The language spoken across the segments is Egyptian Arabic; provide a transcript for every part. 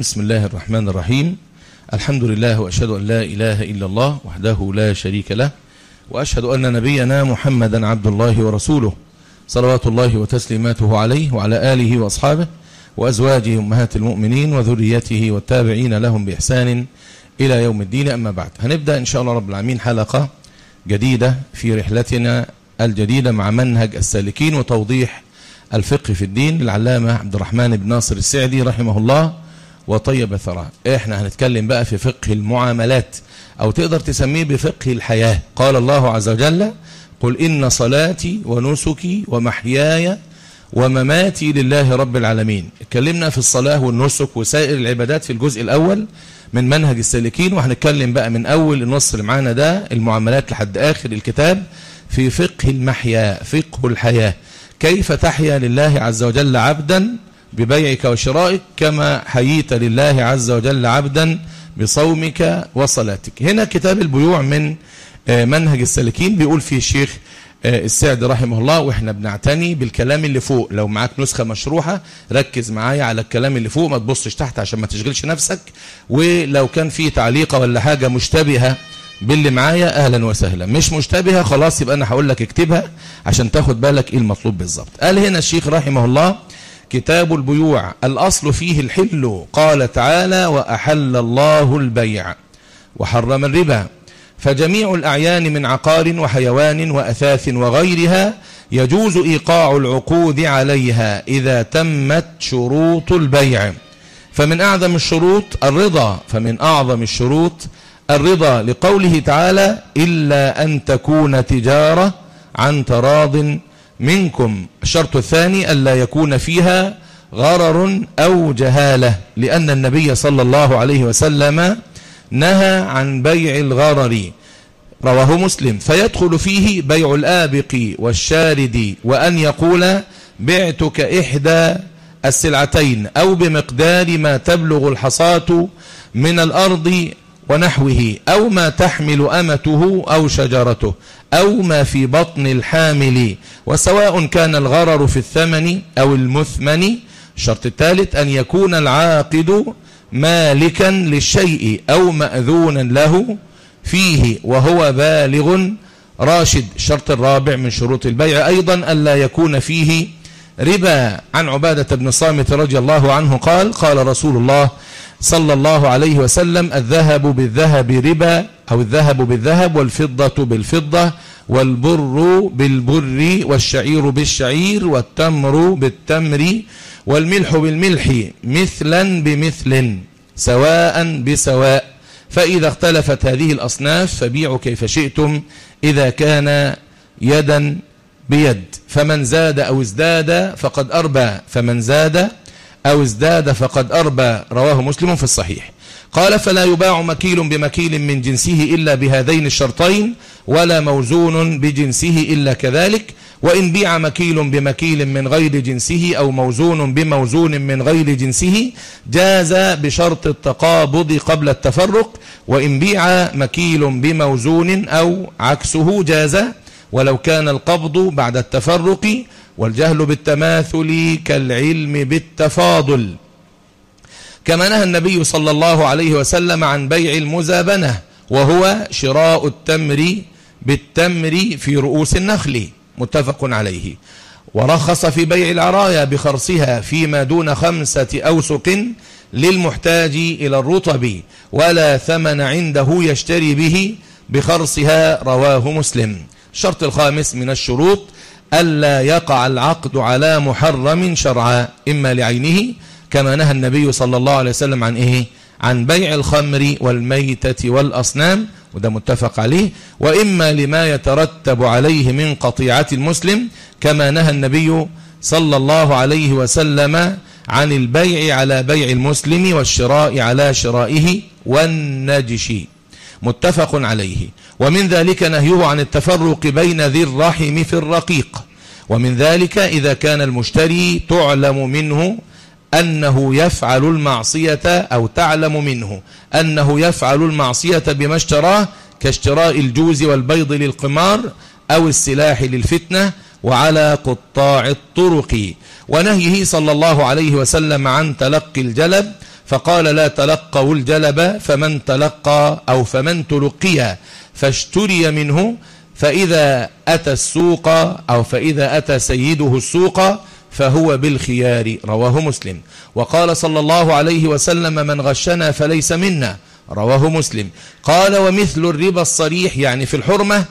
بسم الله الرحمن الرحيم الحمد لله وأشهد أن لا إله إلا الله وحده لا شريك له وأشهد أن نبينا محمدا عبد الله ورسوله صلوات الله وتسليماته عليه وعلى آله وأصحابه وأزواجه أمهات المؤمنين وذريته والتابعين لهم بإحسان إلى يوم الدين أما بعد هنبدأ إن شاء الله رب العالمين حلقة جديدة في رحلتنا الجديدة مع منهج السالكين وتوضيح الفقه في الدين للعلامة عبد الرحمن بن ناصر السعدي رحمه الله وطيب ثراه احنا هنتكلم بقى في فقه المعاملات او تقدر تسميه بفقه الحياة قال الله عز وجل قل إن صلاتي ونسكي ومحياي ومماتي لله رب العالمين اتكلمنا في الصلاة والنسك وسائر العبادات في الجزء الأول من منهج السالكين وهنتكلم بقى من أول النص اللي معانا ده المعاملات لحد آخر الكتاب في فقه المحيا فقه الحياة كيف تحيا لله عز وجل عبدا ببيعك وشرائك كما حييت لله عز وجل عبدا بصومك وصلاتك هنا كتاب البيوع من منهج السالكين بيقول فيه الشيخ السعد رحمه الله واحنا بنعتني بالكلام اللي فوق لو معاك نسخة مشروحة ركز معايا على الكلام اللي فوق ما تبصش تحت عشان ما تشغلش نفسك ولو كان فيه تعليقة ولا حاجة مشتبهة باللي معايا اهلا وسهلا مش مشتبهة خلاص يبقى انا هقول لك اكتبها عشان تاخد بالك ايه المطلوب بالظبط قال هنا الشيخ رحمه الله كتاب البيوع الأصل فيه الحل قال تعالى وأحل الله البيع وحرم الربا فجميع الأعيان من عقار وحيوان وأثاث وغيرها يجوز إيقاع العقود عليها إذا تمت شروط البيع فمن أعظم الشروط الرضا فمن أعظم الشروط الرضا لقوله تعالى إلا أن تكون تجارة عن تراض منكم الشرط الثاني ألا يكون فيها غرر أو جهالة لأن النبي صلى الله عليه وسلم نهى عن بيع الغرر رواه مسلم فيدخل فيه بيع الآبق والشارد وأن يقول بعتك إحدى السلعتين أو بمقدار ما تبلغ الحصاة من الأرض ونحوه أو ما تحمل أمته أو شجرته أو ما في بطن الحامل وسواء كان الغرر في الثمن أو المثمن الشرط الثالث أن يكون العاقد مالكا للشيء أو مأذونا له فيه وهو بالغ راشد الشرط الرابع من شروط البيع أيضا ألا يكون فيه ربا عن عبادة بن صامت رضي الله عنه قال قال رسول الله صلى الله عليه وسلم الذهب بالذهب ربا أو الذهب بالذهب والفضة بالفضة والبر بالبر والشعير بالشعير والتمر بالتمر والملح بالملح مثلا بمثل سواء بسواء فإذا اختلفت هذه الأصناف فبيعوا كيف شئتم إذا كان يدا بيد فمن زاد أو ازداد فقد أربى فمن زاد أو ازداد فقد أربى رواه مسلم في الصحيح قال فلا يباع مكيل بمكيل من جنسه إلا بهذين الشرطين ولا موزون بجنسه إلا كذلك وإن بيع مكيل بمكيل من غير جنسه أو موزون بموزون من غير جنسه جاز بشرط التقابض قبل التفرق وإن بيع مكيل بموزون أو عكسه جاز ولو كان القبض بعد التفرق والجهل بالتماثل كالعلم بالتفاضل كما نهى النبي صلى الله عليه وسلم عن بيع المزابنة وهو شراء التمر بالتمر في رؤوس النخل متفق عليه ورخص في بيع العرايا بخرصها فيما دون خمسة أوسق للمحتاج إلى الرطب ولا ثمن عنده يشتري به بخرصها رواه مسلم الشرط الخامس من الشروط ألا يقع العقد على محرم شرعا إما لعينه كما نهى النبي صلى الله عليه وسلم عن إيه عن بيع الخمر والميتة والأصنام وده متفق عليه وإما لما يترتب عليه من قطيعة المسلم كما نهى النبي صلى الله عليه وسلم عن البيع على بيع المسلم والشراء على شرائه والنجش متفق عليه ومن ذلك نهيه عن التفرق بين ذي الرحم في الرقيق ومن ذلك إذا كان المشتري تعلم منه أنه يفعل المعصية أو تعلم منه أنه يفعل المعصية بما اشتراه كاشتراء الجوز والبيض للقمار أو السلاح للفتنة وعلى قطاع الطرق ونهيه صلى الله عليه وسلم عن تلقي الجلب فقال لا تلقوا الجلب فمن تلقى أو فمن تلقي فاشتري منه فإذا أتى السوق أو فإذا أتى سيده السوق فهو بالخيار رواه مسلم وقال صلى الله عليه وسلم من غشنا فليس منا رواه مسلم قال ومثل الربا الصريح يعني في الحرمة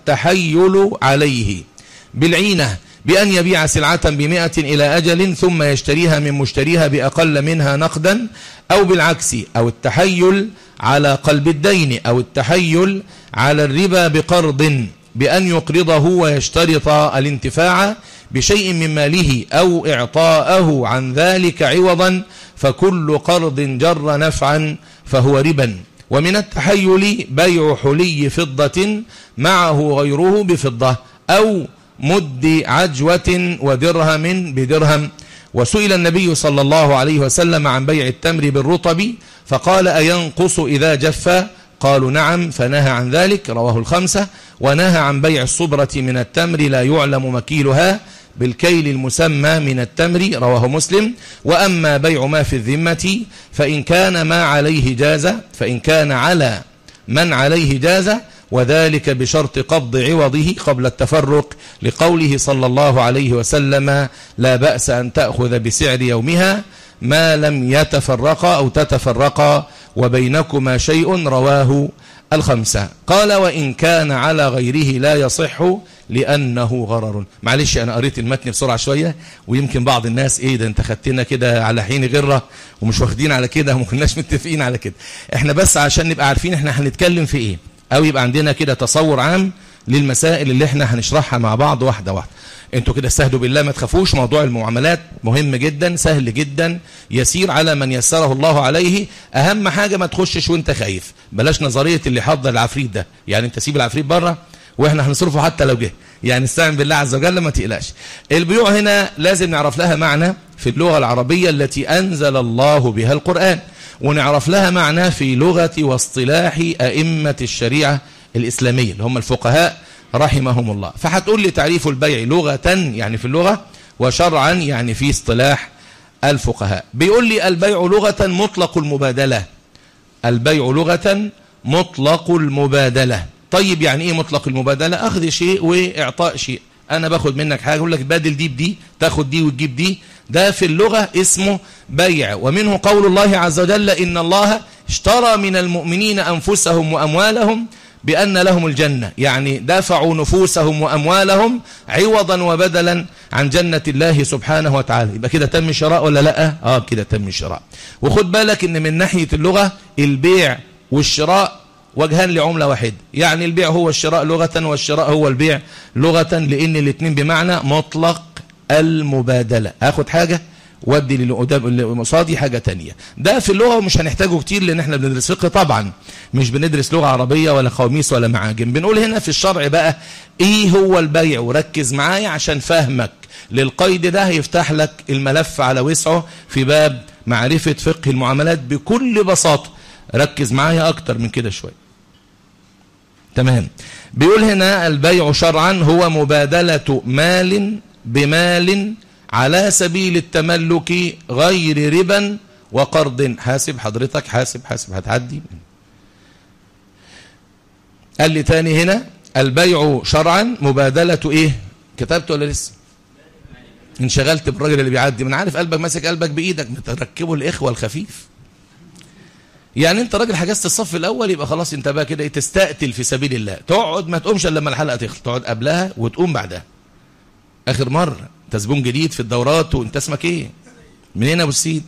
التحيل عليه بالعينة بأن يبيع سلعة بمئة إلى أجل ثم يشتريها من مشتريها بأقل منها نقدا أو بالعكس أو التحيل على قلب الدين أو التحيل على الربا بقرض بأن يقرضه ويشترط الانتفاع بشيء من ماله أو إعطاءه عن ذلك عوضا فكل قرض جر نفعا فهو ربا ومن التحيل بيع حلي فضة معه غيره بفضة أو مد عجوة ودرهم بدرهم وسئل النبي صلى الله عليه وسلم عن بيع التمر بالرطب فقال أينقص إذا جف قالوا نعم فنهى عن ذلك رواه الخمسة ونهى عن بيع الصبرة من التمر لا يعلم مكيلها بالكيل المسمى من التمر رواه مسلم وأما بيع ما في الذمة فإن كان ما عليه جازة فإن كان على من عليه جازة وذلك بشرط قبض عوضه قبل التفرق لقوله صلى الله عليه وسلم لا بأس أن تأخذ بسعر يومها ما لم يتفرقا أو تتفرقا وبينكما شيء رواه الخمسة قال وإن كان على غيره لا يصح لأنه غرر معلش أنا قريت المتن بسرعة شوية ويمكن بعض الناس إيه ده أنت خدتنا كده على حين غرة ومش واخدين على كده وما كناش متفقين على كده إحنا بس عشان نبقى عارفين إحنا هنتكلم في إيه أو يبقى عندنا كده تصور عام للمسائل اللي إحنا هنشرحها مع بعض واحدة واحدة انتوا كده استهدوا بالله ما تخافوش موضوع المعاملات مهم جدا سهل جدا يسير على من يسره الله عليه اهم حاجة ما تخشش وانت خايف بلاش نظرية اللي حضر العفريت ده يعني انت سيب العفريت بره واحنا هنصرفه حتى لو جه يعني استعن بالله عز وجل ما تقلقش البيوع هنا لازم نعرف لها معنى في اللغة العربية التي أنزل الله بها القرآن ونعرف لها معنى في لغة واصطلاح أئمة الشريعة الإسلامية اللي هم الفقهاء رحمهم الله فهتقول لي تعريف البيع لغة يعني في اللغة وشرعا يعني في اصطلاح الفقهاء بيقول لي البيع لغة مطلق المبادلة البيع لغة مطلق المبادلة طيب يعني ايه مطلق المبادلة اخذ شيء واعطاء شيء انا باخد منك حاجة اقول لك بادل دي بدي تاخد دي وتجيب دي ده في اللغة اسمه بيع ومنه قول الله عز وجل إن الله اشترى من المؤمنين أنفسهم وأموالهم بأن لهم الجنة يعني دافعوا نفوسهم وأموالهم عوضا وبدلا عن جنة الله سبحانه وتعالى يبقى كده تم الشراء ولا لا آه كده تم الشراء وخد بالك إن من ناحية اللغة البيع والشراء وجهان لعملة واحدة يعني البيع هو الشراء لغة والشراء هو البيع لغة لأن الاثنين بمعنى مطلق المبادلة أخذ حاجة ودي اللي قصادي حاجة تانية ده في اللغة ومش هنحتاجه كتير لأن احنا بندرس فقه طبعا مش بندرس لغة عربية ولا قوميس ولا معاجم بنقول هنا في الشرع بقى ايه هو البيع وركز معايا عشان فهمك للقيد ده هيفتح لك الملف على وسعه في باب معرفة فقه المعاملات بكل بساطة ركز معايا أكتر من كده شوية تمام بيقول هنا البيع شرعا هو مبادلة مال بمال على سبيل التملك غير ربا وقرض حاسب حضرتك حاسب حاسب هتعدي قال لي تاني هنا البيع شرعا مبادلة ايه كتبت ولا لسه انشغلت بالراجل اللي بيعدي من عارف قلبك ماسك قلبك بايدك متركبه الاخوه الخفيف يعني انت راجل حجزت الصف الاول يبقى خلاص انت بقى كده تستقتل في سبيل الله تقعد ما تقومش الا لما الحلقه تخلص تقعد قبلها وتقوم بعدها اخر مره انت زبون جديد في الدورات وانت اسمك ايه منين ابو السيد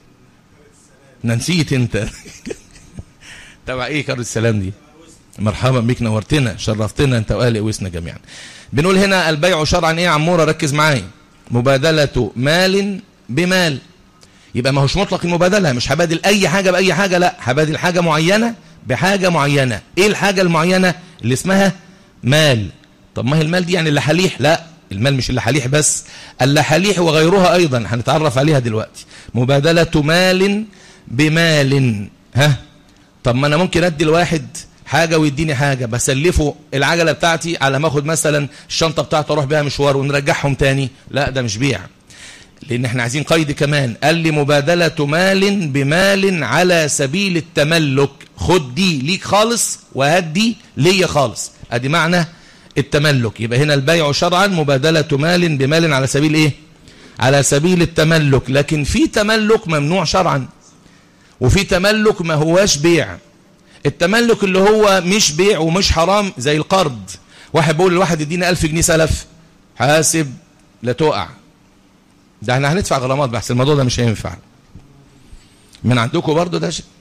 نسيت انت تبع ايه كارد السلام دي مرحبا بيك نورتنا شرفتنا انت واهل اويسنا جميعا بنقول هنا البيع شرعا ايه يا عموره ركز معايا مبادله مال بمال يبقى ما هوش مطلق المبادله مش هبادل اي حاجه باي حاجه لا هبادل حاجه معينه بحاجه معينه ايه الحاجه المعينه اللي اسمها مال طب ما هي المال دي يعني اللحاليح لا المال مش اللحاليح بس اللحاليح وغيرها ايضا هنتعرف عليها دلوقتي مبادله مال بمال ها طب ما انا ممكن ادي الواحد حاجة ويديني حاجة بسلفه العجلة بتاعتي على ما اخد مثلا الشنطة بتاعته اروح بيها مشوار ونرجعهم تاني لا ده مش بيع لان احنا عايزين قيد كمان قال لي مبادلة مال بمال على سبيل التملك خد دي ليك خالص وهات دي ليا خالص ادي معنى التملك يبقى هنا البيع شرعا مبادلة مال بمال على سبيل ايه على سبيل التملك لكن في تملك ممنوع شرعا وفي تملك ما هواش بيع التملك اللي هو مش بيع ومش حرام زي القرض واحد بيقول لواحد ادينا ألف جنيه سلف حاسب لا تقع ده احنا هندفع غرامات بحث الموضوع ده مش هينفع من عندكم برضو ده شيء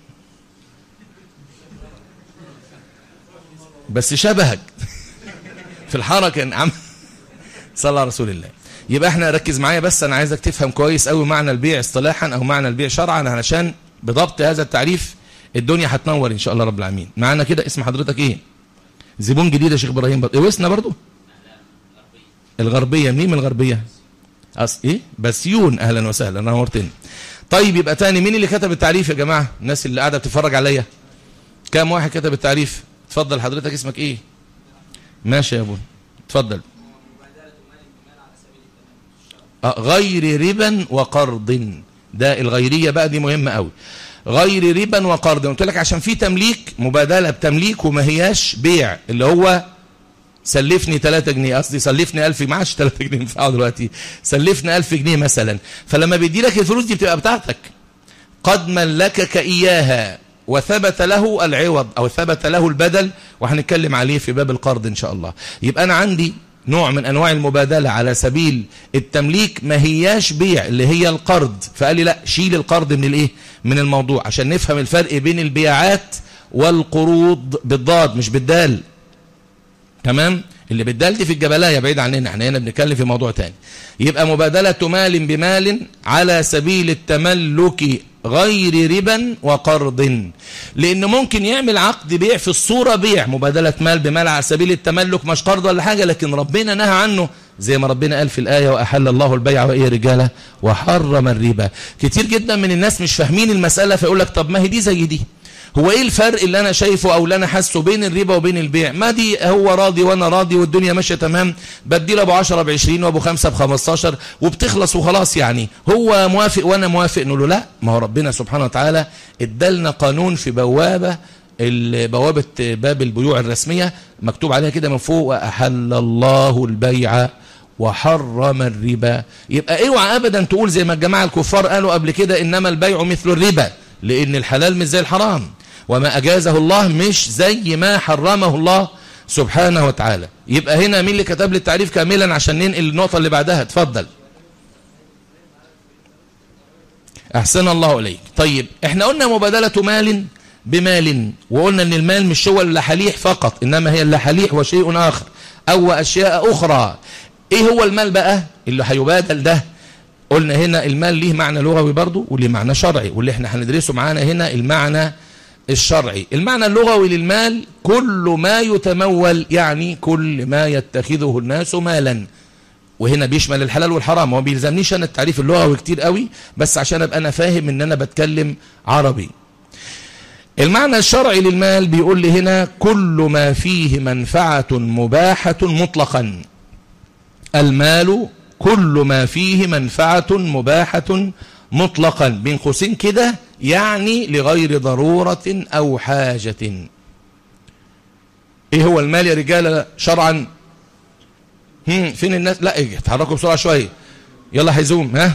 بس شبهك في الحركة عم صلى الله على رسول الله يبقى احنا ركز معايا بس انا عايزك تفهم كويس قوي معنى البيع اصطلاحا او معنى البيع شرعا علشان بضبط هذا التعريف الدنيا هتنور ان شاء الله رب العالمين معانا كده اسم حضرتك ايه زبون جديد يا شيخ ابراهيم برضه وسنا برضه الغربيه مين من الغربيه أص... ايه بسيون اهلا وسهلا نورتني طيب يبقى تاني مين اللي كتب التعريف يا جماعه الناس اللي قاعده بتتفرج عليا كام واحد كتب التعريف اتفضل حضرتك اسمك ايه ماشي يا ابو اتفضل آه غير ربا وقرض ده الغيرية بقى دي مهمة قوي غير ربا وقرض قلت لك عشان في تمليك مبادلة بتمليك وما هياش بيع اللي هو سلفني 3 جنيه قصدي سلفني 1000 ما عادش 3 جنيه ينفعوا دلوقتي سلفني 1000 جنيه مثلا فلما بيدي لك الفلوس دي بتبقى بتاعتك قد ملكك اياها وثبت له العوض او ثبت له البدل وهنتكلم عليه في باب القرض ان شاء الله يبقى انا عندي نوع من انواع المبادلة على سبيل التمليك ما هياش بيع اللي هي القرض فقال لي لا شيل القرض من الايه من الموضوع عشان نفهم الفرق بين البيعات والقروض بالضاد مش بالدال تمام اللي بالدال دي في الجبلايه بعيد عننا احنا هنا بنتكلم في موضوع تاني يبقى مبادلة مال بمال على سبيل التملك غير ربا وقرض لان ممكن يعمل عقد بيع في الصورة بيع مبادلة مال بمال على سبيل التملك مش قرض ولا حاجة لكن ربنا نهى عنه زي ما ربنا قال في الآية وأحل الله البيع وإيه رجالة وحرم الربا كتير جدا من الناس مش فاهمين المسألة فيقول لك طب ما هي دي زي دي هو ايه الفرق اللي انا شايفه او اللي انا حاسه بين الربا وبين البيع ما دي هو راضي وانا راضي والدنيا ماشيه تمام بدي له ابو 10 ب 20 وابو 5 ب 15 وبتخلص وخلاص يعني هو موافق وانا موافق نقول له لا ما هو ربنا سبحانه وتعالى ادالنا قانون في بوابه بوابه باب البيوع الرسميه مكتوب عليها كده من فوق واحل الله البيع وحرم الربا يبقى اوعى ابدا تقول زي ما الجماعه الكفار قالوا قبل كده انما البيع مثل الربا لان الحلال مش زي الحرام وما أجازه الله مش زي ما حرمه الله سبحانه وتعالى يبقى هنا مين اللي كتب لي التعريف كاملا عشان ننقل النقطة اللي بعدها اتفضل أحسن الله إليك طيب احنا قلنا مبادلة مال بمال وقلنا ان المال مش هو اللحليح فقط انما هي اللحليح وشيء اخر او اشياء اخرى ايه هو المال بقى اللي هيبادل ده قلنا هنا المال ليه معنى لغوي برضه وليه معنى شرعي واللي احنا هندرسه معانا هنا المعنى الشرعي المعنى اللغوي للمال كل ما يتمول يعني كل ما يتخذه الناس مالا وهنا بيشمل الحلال والحرام وما بيلزمنيش انا التعريف اللغوي كتير قوي بس عشان ابقى انا فاهم ان انا بتكلم عربي المعنى الشرعي للمال بيقول لي هنا كل ما فيه منفعة مباحة مطلقا المال كل ما فيه منفعة مباحة مطلقا بين قوسين كده يعني لغير ضرورة أو حاجة ايه هو المال يا رجال شرعا هم فين الناس لا ايه اتحركوا بسرعة شوية يلا هيزوم ها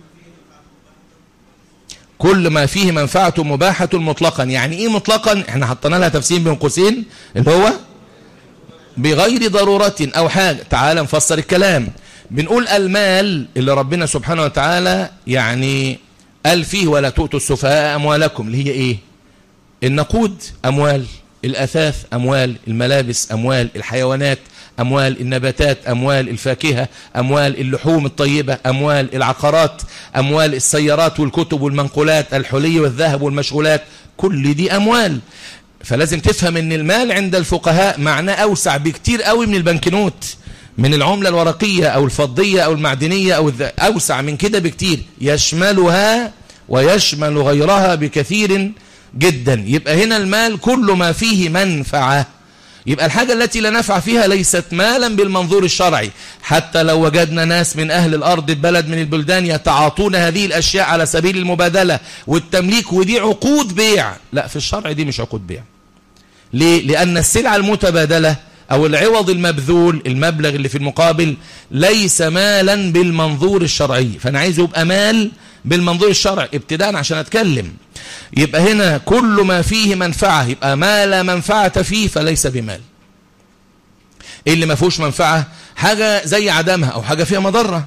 كل ما فيه منفعة مباحة مطلقا يعني ايه مطلقا احنا حطينا لها تفسير بين قوسين اللي هو بغير ضرورة او حاجة تعال نفسر الكلام بنقول المال اللي ربنا سبحانه وتعالى يعني قال فيه ولا تؤتوا السفهاء أموالكم اللي هي إيه النقود أموال الأثاث أموال الملابس أموال الحيوانات أموال النباتات أموال الفاكهة أموال اللحوم الطيبة أموال العقارات أموال السيارات والكتب والمنقولات الحلي والذهب والمشغولات كل دي أموال فلازم تفهم ان المال عند الفقهاء معناه أوسع بكتير قوي من البنكنوت من العملة الورقية أو الفضية أو المعدنية أو أوسع من كده بكتير يشملها ويشمل غيرها بكثير جدا يبقى هنا المال كل ما فيه منفعة يبقى الحاجة التي لا نفع فيها ليست مالا بالمنظور الشرعي حتى لو وجدنا ناس من أهل الأرض بلد من البلدان يتعاطون هذه الأشياء على سبيل المبادلة والتمليك ودي عقود بيع لا في الشرع دي مش عقود بيع ليه؟ لأن السلعة المتبادلة أو العوض المبذول المبلغ اللي في المقابل ليس مالا بالمنظور الشرعي فأنا عايزه يبقى مال بالمنظور الشرعي ابتداء عشان أتكلم يبقى هنا كل ما فيه منفعة يبقى ما لا منفعة فيه فليس بمال إيه اللي ما فيهوش منفعة حاجة زي عدمها أو حاجة فيها مضرة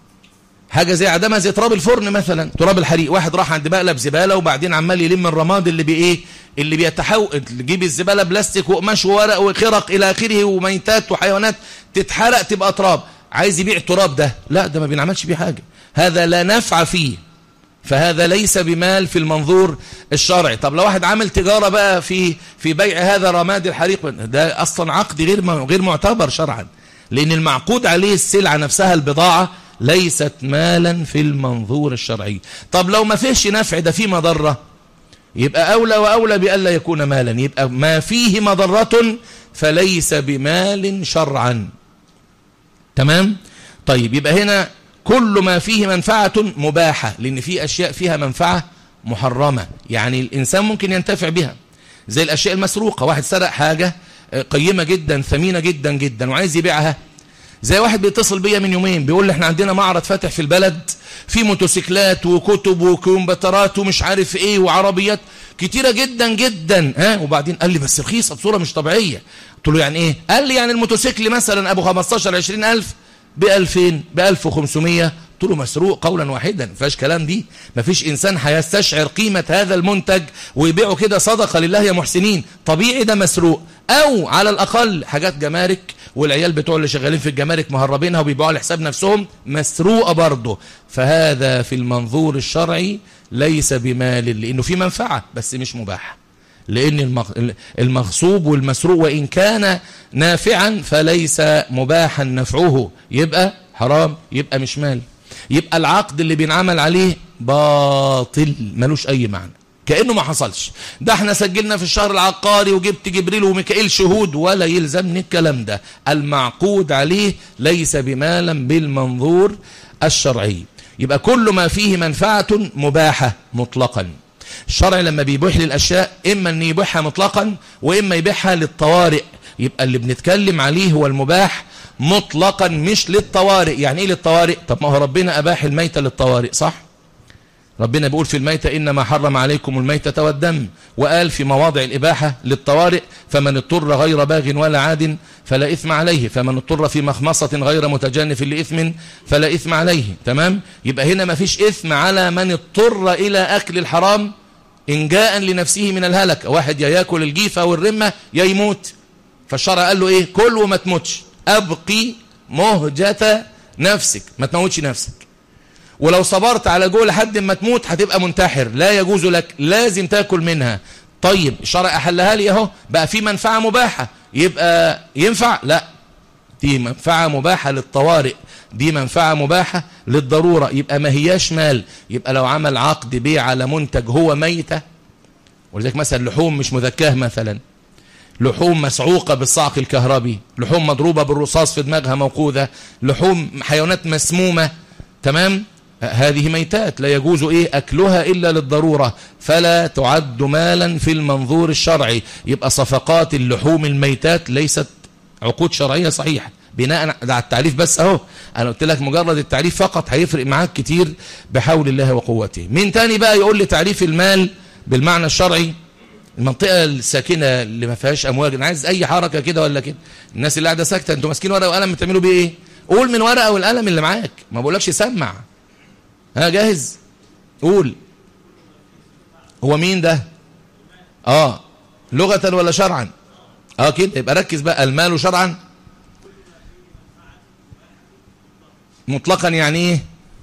حاجة زي عدمها زي تراب الفرن مثلا تراب الحريق واحد راح عند مقلب زبالة وبعدين عمال يلم الرماد اللي بإيه اللي بيتحول تجيب الزبالة بلاستيك وقماش وورق وخرق إلى آخره وميتات وحيوانات تتحرق تبقى تراب عايز يبيع التراب ده لا ده ما بينعملش بيه حاجة هذا لا نفع فيه فهذا ليس بمال في المنظور الشرعي طب لو واحد عامل تجارة بقى في في بيع هذا رماد الحريق ده أصلا عقد غير غير معتبر شرعا لأن المعقود عليه السلعة نفسها البضاعة ليست مالا في المنظور الشرعي طب لو ما فيش نفع ده فيه مضرة يبقى أولى وأولى بألا يكون مالا يبقى ما فيه مضرة فليس بمال شرعا تمام طيب يبقى هنا كل ما فيه منفعة مباحة لأن في أشياء فيها منفعة محرمة يعني الإنسان ممكن ينتفع بها زي الأشياء المسروقة واحد سرق حاجة قيمة جدا ثمينة جدا جدا وعايز يبيعها زي واحد بيتصل بيا من يومين بيقول لي احنا عندنا معرض فاتح في البلد في موتوسيكلات وكتب وكمبيوترات ومش عارف ايه وعربيات كتيرة جدا جدا ها وبعدين قال لي بس رخيصة بصورة مش طبيعية قلت له يعني ايه قال لي يعني الموتوسيكل مثلا ابو 15 20 الف ب 2000 ب 1500 قلت له مسروق قولا واحدا ما فيهاش كلام دي ما فيش انسان هيستشعر قيمة هذا المنتج ويبيعه كده صدقة لله يا محسنين طبيعي ده مسروق او على الاقل حاجات جمارك والعيال بتوع اللي شغالين في الجمارك مهربينها وبيبيعوها لحساب نفسهم مسروقة برضه فهذا في المنظور الشرعي ليس بمال لانه في منفعة بس مش مباح لأن المغصوب والمسروق وإن كان نافعا فليس مباحا نفعه يبقى حرام يبقى مش مال يبقى العقد اللي بينعمل عليه باطل ملوش أي معنى كأنه ما حصلش ده احنا سجلنا في الشهر العقاري وجبت جبريل وميكائيل شهود ولا يلزمني الكلام ده المعقود عليه ليس بمالا بالمنظور الشرعي يبقى كل ما فيه منفعة مباحة مطلقا الشرع لما بيبيح للأشياء إما أن يبيحها مطلقا وإما يبيحها للطوارئ يبقى اللي بنتكلم عليه هو المباح مطلقا مش للطوارئ يعني إيه للطوارئ طب ما هو ربنا أباح الميتة للطوارئ صح ربنا بيقول في الميتة إنما حرم عليكم الميتة والدم وقال في مواضع الإباحة للطوارئ فمن اضطر غير باغ ولا عاد فلا إثم عليه فمن اضطر في مخمصة غير متجانف لإثم فلا إثم عليه تمام يبقى هنا ما فيش إثم على من اضطر إلى أكل الحرام إن جاء لنفسه من الهلك واحد يا ياكل الجيفة والرمة يا يموت فالشرع قال له إيه كل وما تموتش أبقي مهجة نفسك ما تموتش نفسك ولو صبرت على جوه لحد ما تموت هتبقى منتحر لا يجوز لك لازم تاكل منها طيب الشرع أحلها لي اهو بقى في منفعة مباحة يبقى ينفع لا دي منفعة مباحة للطوارئ دي منفعة مباحة للضرورة يبقى ما هياش مال يبقى لو عمل عقد بيع على منتج هو ميتة ولذلك مثلا لحوم مش مذكاه مثلا لحوم مسعوقة بالصعق الكهربي لحوم مضروبة بالرصاص في دماغها موقوذة لحوم حيوانات مسمومة تمام هذه ميتات لا يجوز إيه أكلها إلا للضرورة فلا تعد مالا في المنظور الشرعي يبقى صفقات اللحوم الميتات ليست عقود شرعية صحيحة بناء على التعريف بس اهو انا قلت لك مجرد التعريف فقط هيفرق معاك كتير بحول الله وقوته مين تاني بقى يقول لي تعريف المال بالمعنى الشرعي المنطقة الساكنة اللي ما فيهاش امواج انا عايز اي حركة كده ولا كده الناس اللي قاعدة ساكتة انتوا ماسكين ورقة وقلم بتعملوا بيه ايه قول من ورقة والقلم اللي معاك ما بقولكش سمع ها جاهز قول هو مين ده اه لغة ولا شرعا اه كده يبقى ركز بقى المال شرعا مطلقا يعني ايه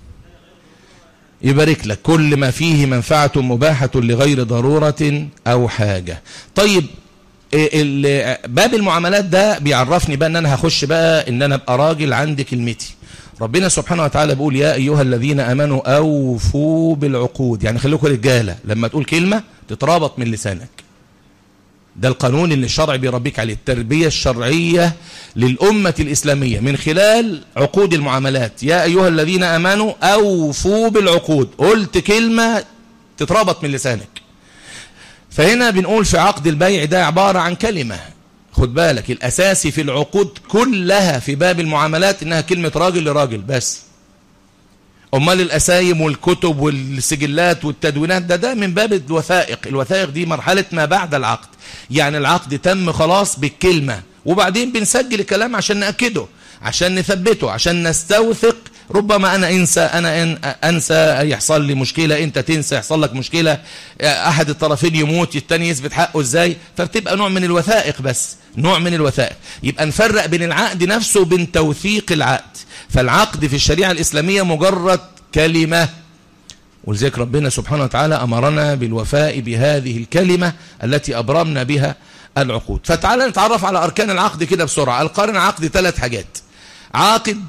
يبارك لك كل ما فيه منفعة مباحة لغير ضرورة او حاجة طيب باب المعاملات ده بيعرفني بقى ان انا هخش بقى ان انا ابقى راجل عندي كلمتي ربنا سبحانه وتعالى بيقول يا أيها الذين أمنوا أوفوا بالعقود يعني خليكم رجالة لما تقول كلمة تترابط من لسانك ده القانون اللي الشرع بيربيك عليه التربية الشرعية للأمة الإسلامية من خلال عقود المعاملات يا أيها الذين أمنوا أوفوا بالعقود قلت كلمة تتربط من لسانك فهنا بنقول في عقد البيع ده عبارة عن كلمة خد بالك الأساسي في العقود كلها في باب المعاملات إنها كلمة راجل لراجل بس أمال الأسايم والكتب والسجلات والتدوينات ده ده من باب الوثائق الوثائق دي مرحلة ما بعد العقد يعني العقد تم خلاص بالكلمة وبعدين بنسجل الكلام عشان نأكده عشان نثبته عشان نستوثق ربما أنا أنسى أنا إن أنسى يحصل لي مشكلة أنت تنسى يحصل لك مشكلة أحد الطرفين يموت التاني يثبت حقه إزاي فبتبقى نوع من الوثائق بس نوع من الوثائق يبقى نفرق بين العقد نفسه وبين توثيق العقد فالعقد في الشريعة الإسلامية مجرد كلمة ولذلك ربنا سبحانه وتعالى أمرنا بالوفاء بهذه الكلمة التي أبرمنا بها العقود فتعالى نتعرف على أركان العقد كده بسرعة القرن عقد ثلاث حاجات عاقد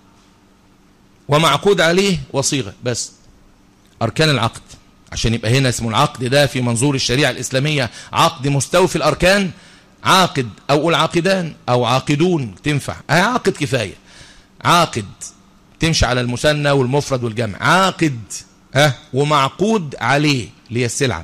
ومعقود عليه وصيغة بس أركان العقد عشان يبقى هنا اسمه العقد ده في منظور الشريعة الإسلامية عقد مستوفي الأركان عاقد أو قول عاقدان أو عاقدون تنفع هي عاقد كفاية عاقد تمشي على المثنى والمفرد والجمع عاقد ها ومعقود عليه اللي هي السلعة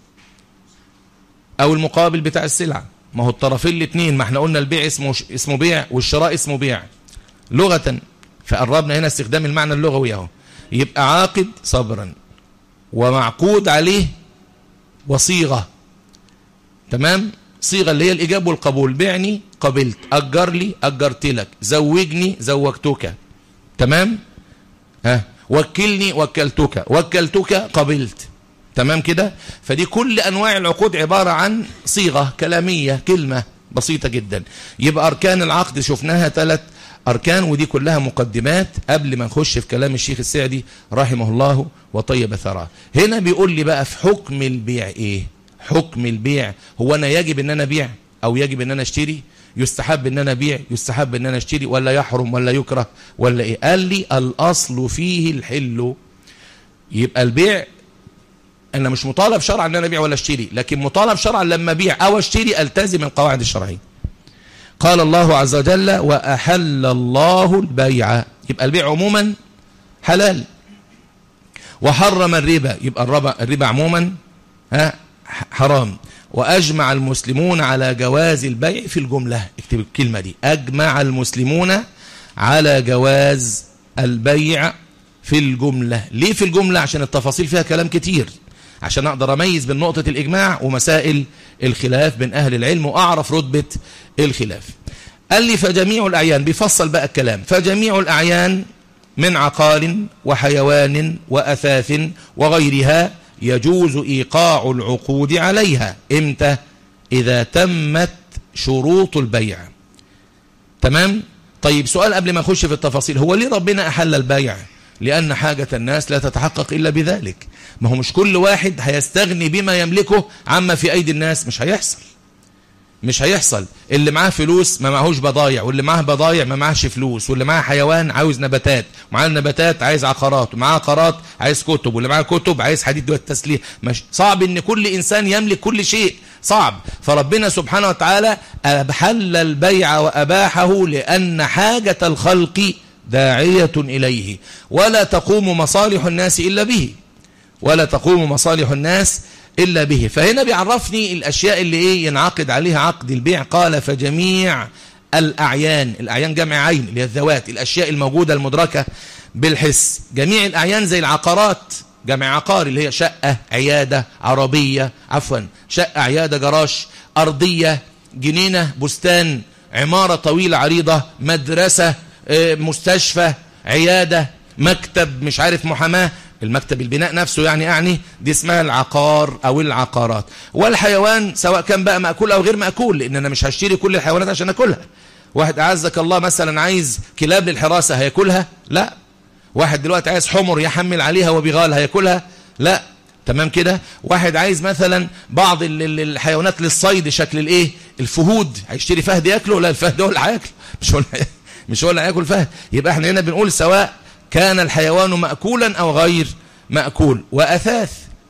أو المقابل بتاع السلعة ما هو الطرفين الاثنين ما احنا قلنا البيع اسمه اسمه بيع والشراء اسمه بيع لغة فقربنا هنا استخدام المعنى اللغوي اهو يبقى عاقد صبرا ومعقود عليه وصيغة تمام صيغة اللي هي الإجاب والقبول بعني قبلت أجر لي أجرت لك زوجني زوجتك تمام ها وكلني وكلتك وكلتك قبلت تمام كده فدي كل أنواع العقود عبارة عن صيغة كلامية كلمة بسيطة جدا يبقى أركان العقد شفناها ثلاث أركان ودي كلها مقدمات قبل ما نخش في كلام الشيخ السعدي رحمه الله وطيب ثراه هنا بيقول لي بقى في حكم البيع إيه حكم البيع هو أنا يجب أن أنا بيع أو يجب أن أنا اشتري يستحب أن أنا بيع يستحب أن أنا اشتري ولا يحرم ولا يكره ولا إيه قال لي الأصل فيه الحل يبقى البيع أنا مش مطالب شرعا أن أنا أبيع ولا اشتري لكن مطالب شرعا لما أبيع أو اشتري ألتزم القواعد الشرعية قال الله عز وجل وأحل الله البيع يبقى البيع عموما حلال وحرم الربا يبقى الربا, الربا عموما ها حرام وأجمع المسلمون على جواز البيع في الجملة اكتب الكلمة دي أجمع المسلمون على جواز البيع في الجملة ليه في الجملة عشان التفاصيل فيها كلام كتير عشان أقدر أميز بين نقطة الإجماع ومسائل الخلاف بين أهل العلم وأعرف رتبة الخلاف قال لي فجميع الأعيان بيفصل بقى الكلام فجميع الأعيان من عقار وحيوان وأثاث وغيرها يجوز إيقاع العقود عليها إمتى إذا تمت شروط البيع تمام طيب سؤال قبل ما نخش في التفاصيل هو ليه ربنا أحل البيع لأن حاجة الناس لا تتحقق إلا بذلك ما هو مش كل واحد هيستغني بما يملكه عما في أيدي الناس مش هيحصل مش هيحصل اللي معاه فلوس ما معهوش بضايع واللي معاه بضايع ما معهش فلوس واللي معاه حيوان عاوز نباتات ومعاه النباتات عايز عقارات ومعاه عقارات عايز كتب واللي معاه كتب عايز حديد والتسليح مش صعب ان كل انسان يملك كل شيء صعب فربنا سبحانه وتعالى أحل البيع وأباحه لأن حاجة الخلق داعية إليه ولا تقوم مصالح الناس إلا به ولا تقوم مصالح الناس إلا به فهنا بيعرفني الأشياء اللي إيه ينعقد عليها عقد البيع قال فجميع الأعيان الأعيان جمع عين اللي هي الذوات الأشياء الموجودة المدركة بالحس جميع الأعيان زي العقارات جمع عقار اللي هي شقة عيادة عربية عفوا شقة عيادة جراش أرضية جنينة بستان عمارة طويلة عريضة مدرسة مستشفى عيادة مكتب مش عارف محاماة المكتب البناء نفسه يعني أعني دي اسمها العقار أو العقارات والحيوان سواء كان بقى مأكول أو غير مأكول لأن أنا مش هشتري كل الحيوانات عشان أكلها واحد أعزك الله مثلا عايز كلاب للحراسة هياكلها لا واحد دلوقتي عايز حمر يحمل عليها وبغال هياكلها لا تمام كده واحد عايز مثلا بعض الحيوانات للصيد شكل الايه الفهود هيشتري فهد ياكله لا الفهد هو اللي هياكله مش هو مش هو اللي هياكل فهد يبقى احنا هنا بنقول سواء كان الحيوان مأكولا أو غير مأكول وأثاث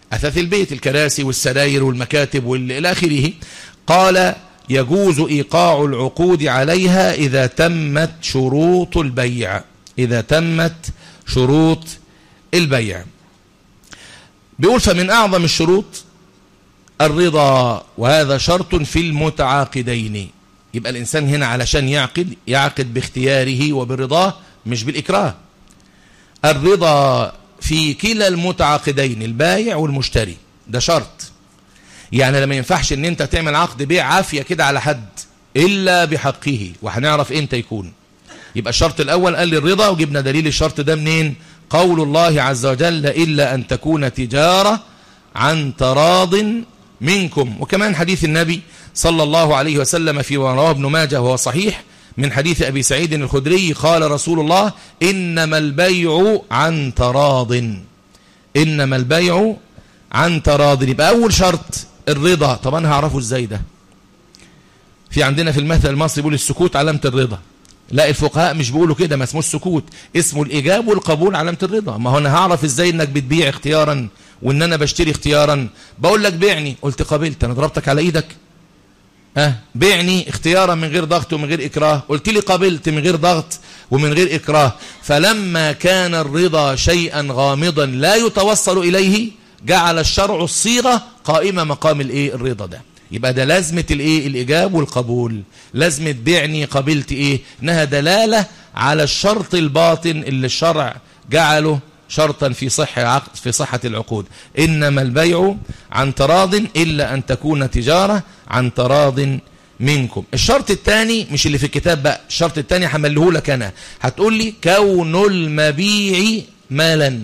أثاث البيت الكراسي والسراير والمكاتب والى آخره قال يجوز إيقاع العقود عليها إذا تمت شروط البيع إذا تمت شروط البيع بيقول فمن أعظم الشروط الرضا وهذا شرط في المتعاقدين يبقى الإنسان هنا علشان يعقد يعقد باختياره وبرضاه مش بالإكراه الرضا في كلا المتعاقدين البايع والمشتري ده شرط يعني لما ينفعش ان انت تعمل عقد بيع عافية كده على حد إلا بحقه وهنعرف امتى يكون يبقى الشرط الأول قال لي الرضا وجبنا دليل الشرط ده منين قول الله عز وجل إلا أن تكون تجارة عن تراض منكم وكمان حديث النبي صلى الله عليه وسلم في رواه ابن ماجه وهو صحيح من حديث أبي سعيد الخدري قال رسول الله إنما البيع عن تراض إنما البيع عن تراض يبقى أول شرط الرضا طب أنا هعرفه إزاي ده في عندنا في المثل المصري بيقول السكوت علامة الرضا لا الفقهاء مش بيقولوا كده ما اسمه السكوت اسمه الإجاب والقبول علامة الرضا ما هو أنا هعرف إزاي إنك بتبيع اختيارا وإن أنا بشتري اختيارا بقول لك بيعني قلت قبلت أنا ضربتك على إيدك ها بيعني اختيارا من غير ضغط ومن غير إكراه قلت لي قبلت من غير ضغط ومن غير إكراه فلما كان الرضا شيئا غامضا لا يتوصل إليه جعل الشرع الصيغة قائمة مقام الايه الرضا ده يبقى ده لازمة الايه الاجاب والقبول لازمة بيعني قبلت ايه انها دلالة على الشرط الباطن اللي الشرع جعله شرطا في صحة عقد في صحة العقود إنما البيع عن تراض إلا أن تكون تجارة عن تراض منكم الشرط الثاني مش اللي في الكتاب بقى الشرط الثاني حمله لك أنا هتقول لي كون المبيع مالا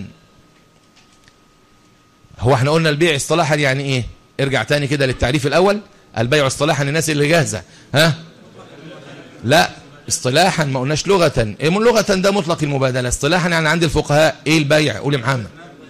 هو احنا قلنا البيع اصطلاحا يعني ايه ارجع تاني كده للتعريف الاول البيع اصطلاحا للناس اللي جاهزه ها لا اصطلاحا ما قلناش لغة ايه من لغة ده مطلق المبادلة اصطلاحا يعني عند الفقهاء ايه البيع قول يا محمد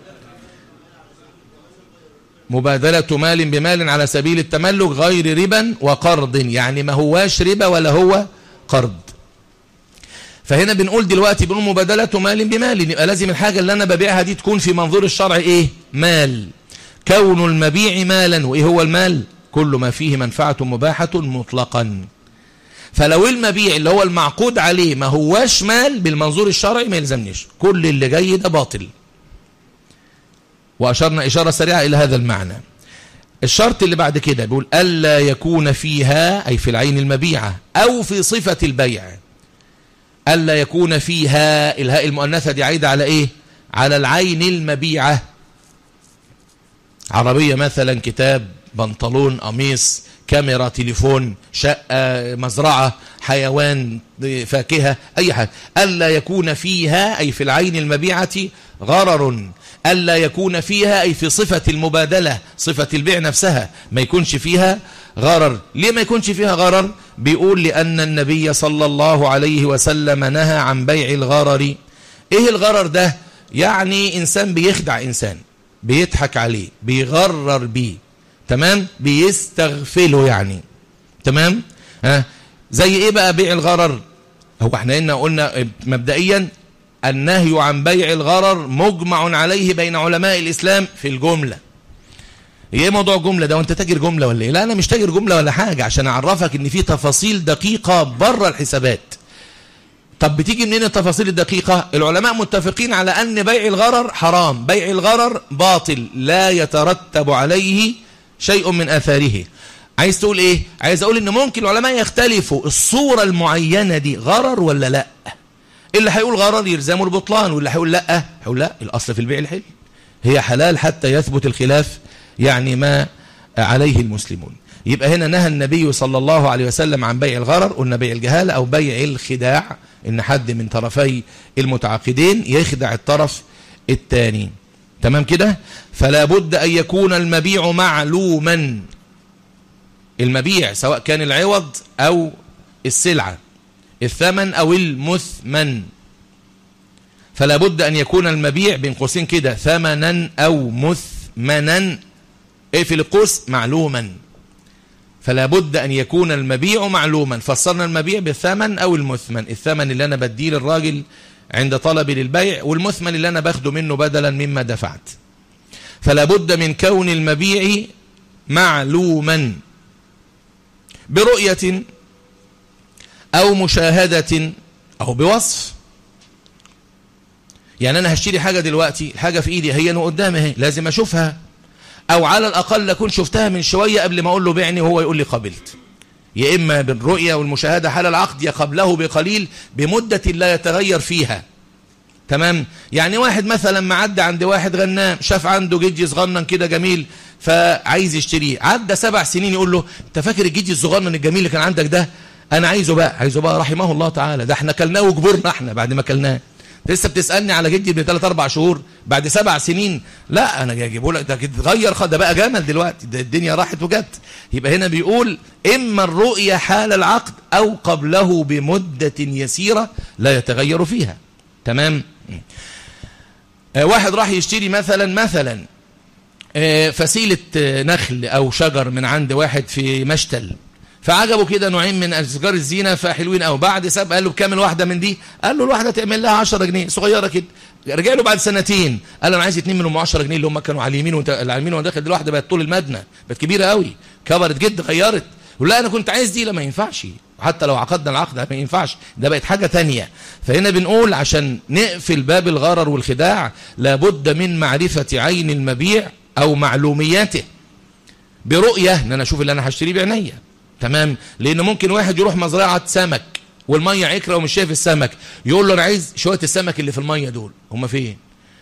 مبادلة مال بمال على سبيل التملك غير ربا وقرض يعني ما هواش ربا ولا هو قرض فهنا بنقول دلوقتي بنقول مبادلة مال بمال يبقى لازم الحاجة اللي أنا ببيعها دي تكون في منظور الشرع إيه مال كون المبيع مالا وإيه هو المال كل ما فيه منفعة مباحة مطلقا فلو المبيع اللي هو المعقود عليه ما هواش مال بالمنظور الشرعي ما يلزمنيش كل اللي جاي ده باطل وأشرنا إشارة سريعة إلى هذا المعنى الشرط اللي بعد كده بيقول ألا يكون فيها أي في العين المبيعة أو في صفة البيع ألا يكون فيها الهاء المؤنثة دي عايدة على إيه على العين المبيعة عربية مثلا كتاب بنطلون قميص كاميرا تليفون شقة مزرعة حيوان فاكهة أي حاجة ألا يكون فيها أي في العين المبيعة غرر ألا يكون فيها أي في صفة المبادلة صفة البيع نفسها ما يكونش فيها غرر ليه ما يكونش فيها غرر بيقول لأن النبي صلى الله عليه وسلم نهى عن بيع الغرر إيه الغرر ده يعني إنسان بيخدع إنسان بيضحك عليه بيغرر بيه تمام بيستغفله يعني تمام ها زي ايه بقى بيع الغرر هو احنا هنا قلنا مبدئيا النهي عن بيع الغرر مجمع عليه بين علماء الإسلام في الجملة ايه موضوع جملة ده وانت تاجر جملة ولا ايه لا انا مش تاجر جملة ولا حاجة عشان اعرفك ان في تفاصيل دقيقة بره الحسابات طب بتيجي منين التفاصيل الدقيقة العلماء متفقين على ان بيع الغرر حرام بيع الغرر باطل لا يترتب عليه شيء من اثاره عايز تقول ايه عايز اقول ان ممكن العلماء يختلفوا الصورة المعينة دي غرر ولا لا اللي هيقول غرر يلزمه البطلان واللي هيقول لا هيقول لا الاصل في البيع الحل هي حلال حتى يثبت الخلاف يعني ما عليه المسلمون يبقى هنا نهى النبي صلى الله عليه وسلم عن بيع الغرر قلنا بيع الجهالة أو بيع الخداع إن حد من طرفي المتعاقدين يخدع الطرف الثاني تمام كده فلا بد أن يكون المبيع معلوما المبيع سواء كان العوض أو السلعة الثمن أو المثمن فلا بد أن يكون المبيع بين قوسين كده ثمنا أو مثمنا ايه في القوس معلوما فلا بد أن يكون المبيع معلوما فسرنا المبيع بالثمن أو المثمن الثمن اللي أنا بديه للراجل عند طلبي للبيع والمثمن اللي أنا باخده منه بدلا مما دفعت فلا بد من كون المبيع معلوما برؤية أو مشاهدة أو بوصف يعني أنا هشتري حاجة دلوقتي الحاجة في إيدي هي قدامي هي لازم أشوفها أو على الأقل أكون شفتها من شوية قبل ما أقول له بيعني وهو يقول لي قبلت يا إما بالرؤية والمشاهدة حال العقد يا قبله بقليل بمدة لا يتغير فيها تمام يعني واحد مثلا معدى عند واحد غنام شاف عنده جدي صغنن كده جميل فعايز يشتريه عدى سبع سنين يقول له انت فاكر الجدي الصغنن الجميل اللي كان عندك ده انا عايزه بقى عايزه بقى رحمه الله تعالى ده احنا كلناه وجبرنا احنا بعد ما كلناه لسه بتسالني على جدي ابن 3 4 شهور بعد سبع سنين لا انا جاي اجيبه لك ده اتغير ده بقى جمل دلوقتي ده الدنيا راحت وجت يبقى هنا بيقول اما الرؤيه حال العقد او قبله بمده يسيره لا يتغير فيها تمام آه واحد راح يشتري مثلا مثلا آه فسيله آه نخل او شجر من عند واحد في مشتل فعجبه كده نوعين من اشجار الزينه فحلوين قوي بعد ساب قال له بكام الواحده من دي قال له الواحده تعمل لها 10 جنيه صغيره كده رجع له بعد سنتين قال له انا عايز اتنين منهم 10 جنيه اللي هم كانوا على اليمين وانت على اليمين وانا داخل دي الواحده بقت طول المدنه بقت كبيره قوي كبرت جدا غيرت يقول لا انا كنت عايز دي لا ما ينفعش حتى لو عقدنا العقد ما ينفعش ده بقت حاجه ثانيه فهنا بنقول عشان نقفل باب الغرر والخداع لابد من معرفه عين المبيع او معلومياته برؤيه ان انا اشوف اللي انا هشتريه بعينيا تمام لان ممكن واحد يروح مزرعه سمك والميه عكره ومش شايف السمك يقول له انا عايز شويه السمك اللي في الميه دول هم فين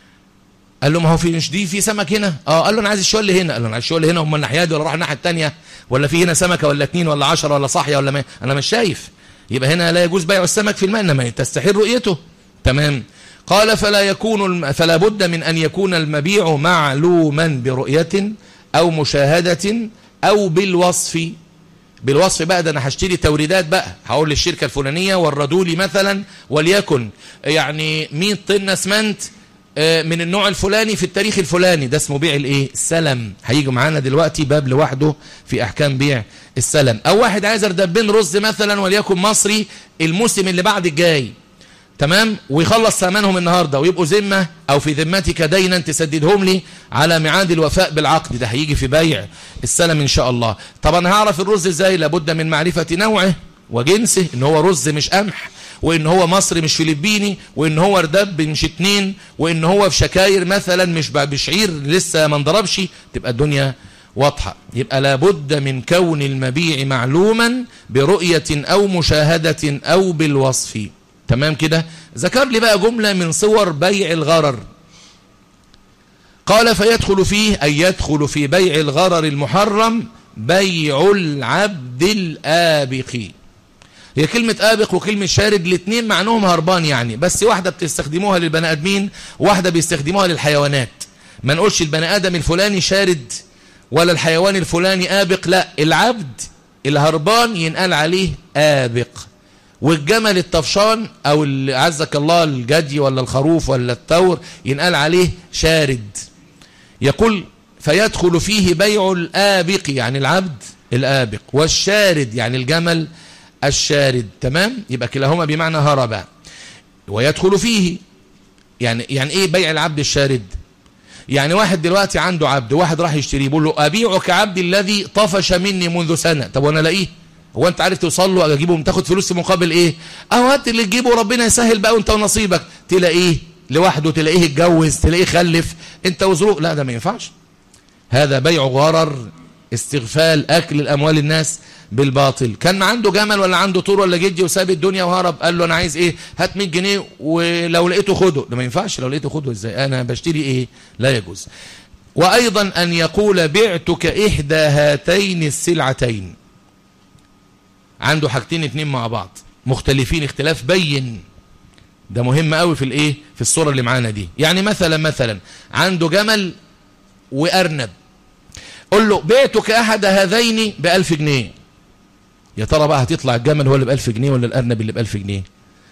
قال له ما هو في مش دي في سمك هنا اه قال له انا عايز الشويه اللي هنا قال له انا عايز الشويه اللي هنا هم الناحيه دي ولا راح الناحيه الثانيه ولا في هنا سمكه ولا اثنين ولا 10 ولا صاحيه ولا ما انا مش شايف يبقى هنا لا يجوز بيع السمك في الماء انما تستحيل رؤيته تمام قال فلا يكون فلا بد من ان يكون المبيع معلوما برؤيه او مشاهده او بالوصف بالوصف بقى ده انا هشتري توريدات بقى هقول للشركه الفلانيه وردوا لي مثلا وليكن يعني 100 طن اسمنت من النوع الفلاني في التاريخ الفلاني ده اسمه بيع الايه السلم هيجي معانا دلوقتي باب لوحده في احكام بيع السلم او واحد عايز اردبين رز مثلا وليكن مصري الموسم اللي بعد الجاي تمام ويخلص ثمنهم النهارده ويبقوا ذمه او في ذمتك دينا تسددهم لي على ميعاد الوفاء بالعقد ده هيجي في بيع السلم ان شاء الله طبعا هعرف الرز ازاي لابد من معرفه نوعه وجنسه ان هو رز مش قمح وان هو مصري مش فلبيني وان هو ردب مش اتنين وان هو في شكاير مثلا مش بشعير لسه ما انضربش تبقى الدنيا واضحة يبقى لابد من كون المبيع معلوما برؤية او مشاهدة او بالوصف تمام كده ذكر لي بقى جملة من صور بيع الغرر قال فيدخل فيه أي يدخل في بيع الغرر المحرم بيع العبد الآبق هي كلمة آبق وكلمة شارد الاثنين معنوهم هربان يعني بس واحدة بتستخدموها للبني آدمين واحدة بيستخدموها للحيوانات ما نقولش البني آدم الفلاني شارد ولا الحيوان الفلاني آبق لا العبد الهربان ينقال عليه آبق والجمل الطفشان او عزك الله الجدي ولا الخروف ولا الثور ينقال عليه شارد يقول فيدخل فيه بيع الآبق يعني العبد الآبق والشارد يعني الجمل الشارد تمام يبقى كلاهما بمعنى هرب ويدخل فيه يعني يعني ايه بيع العبد الشارد يعني واحد دلوقتي عنده عبد واحد راح يشتريه بيقول له ابيعك عبدي الذي طفش مني منذ سنه طب وانا الاقيه هو انت عارف توصل له اجيبه تاخد فلوس مقابل ايه اهو هات اللي تجيبه ربنا يسهل بقى وانت ونصيبك تلاقيه لوحده تلاقيه اتجوز تلاقيه خلف انت وظروف لا ده ما ينفعش هذا بيع غرر استغفال اكل الاموال الناس بالباطل كان عنده جمل ولا عنده طور ولا جدي وساب الدنيا وهرب قال له انا عايز ايه هات 100 جنيه ولو لقيته خده ده ما ينفعش لو لقيته خده ازاي انا بشتري ايه لا يجوز وايضا ان يقول بعتك احدى هاتين السلعتين عنده حاجتين اتنين مع بعض مختلفين اختلاف بين ده مهم قوي في الايه في الصورة اللي معانا دي يعني مثلا مثلا عنده جمل وارنب قل له بيتك احد هذين بألف جنيه يا ترى بقى هتطلع الجمل هو اللي بألف جنيه ولا الارنب اللي بألف جنيه